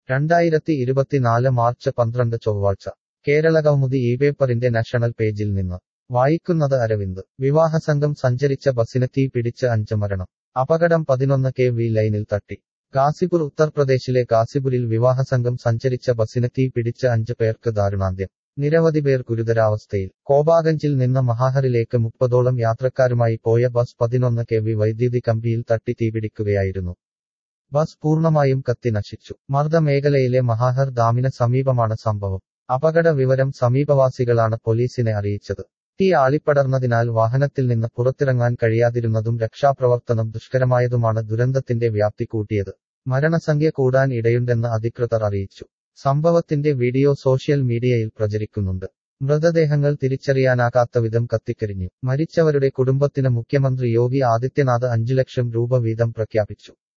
രണ്ടായിരത്തി ഇരുപത്തിനാല് മാർച്ച് പന്ത്രണ്ട് ചൊവ്വാഴ്ച കേരളകൗമുദി ഈ പേപ്പറിന്റെ നാഷണൽ പേജിൽ നിന്ന് വായിക്കുന്നത് അരവിന്ദ് വിവാഹസംഘം സഞ്ചരിച്ച ബസിന് തീ പിടിച്ച് അഞ്ച് മരണം അപകടം പതിനൊന്ന് കെ വി ലൈനിൽ തട്ടി ഗാസിപുർ ഉത്തർപ്രദേശിലെ ഗാസിപുരിൽ വിവാഹസംഘം സഞ്ചരിച്ച ബസിന് തീ പിടിച്ച് അഞ്ച് പേർക്ക് ദാരുണാന്ത്യം നിരവധി പേർ ഗുരുതരാവസ്ഥയിൽ കോബാഗഞ്ചിൽ നിന്ന് മഹാഹറിലേക്ക് മുപ്പതോളം യാത്രക്കാരുമായി പോയ ബസ് പതിനൊന്ന് കെ വി വൈദ്യുതി കമ്പിയിൽ തട്ടി തീപിടിക്കുകയായിരുന്നു ബസ് പൂർണ്ണമായും കത്തി നശിച്ചു മർദ്ദ മേഖലയിലെ മഹാഹർ ഡാമിന് സമീപമാണ് സംഭവം അപകട വിവരം സമീപവാസികളാണ് പോലീസിനെ അറിയിച്ചത് തീ ആളിപ്പടർന്നതിനാൽ വാഹനത്തിൽ നിന്ന് പുറത്തിറങ്ങാൻ കഴിയാതിരുന്നതും രക്ഷാപ്രവർത്തനം ദുഷ്കരമായതുമാണ് ദുരന്തത്തിന്റെ വ്യാപ്തി കൂട്ടിയത് മരണസംഖ്യ കൂടാൻ ഇടയുണ്ടെന്ന് അധികൃതർ അറിയിച്ചു സംഭവത്തിന്റെ വീഡിയോ സോഷ്യൽ മീഡിയയിൽ പ്രചരിക്കുന്നുണ്ട് മൃതദേഹങ്ങൾ തിരിച്ചറിയാനാകാത്ത വിധം കത്തിക്കരിഞ്ഞു മരിച്ചവരുടെ കുടുംബത്തിന് മുഖ്യമന്ത്രി യോഗി ആദിത്യനാഥ് അഞ്ചു ലക്ഷം രൂപ വീതം പ്രഖ്യാപിച്ചു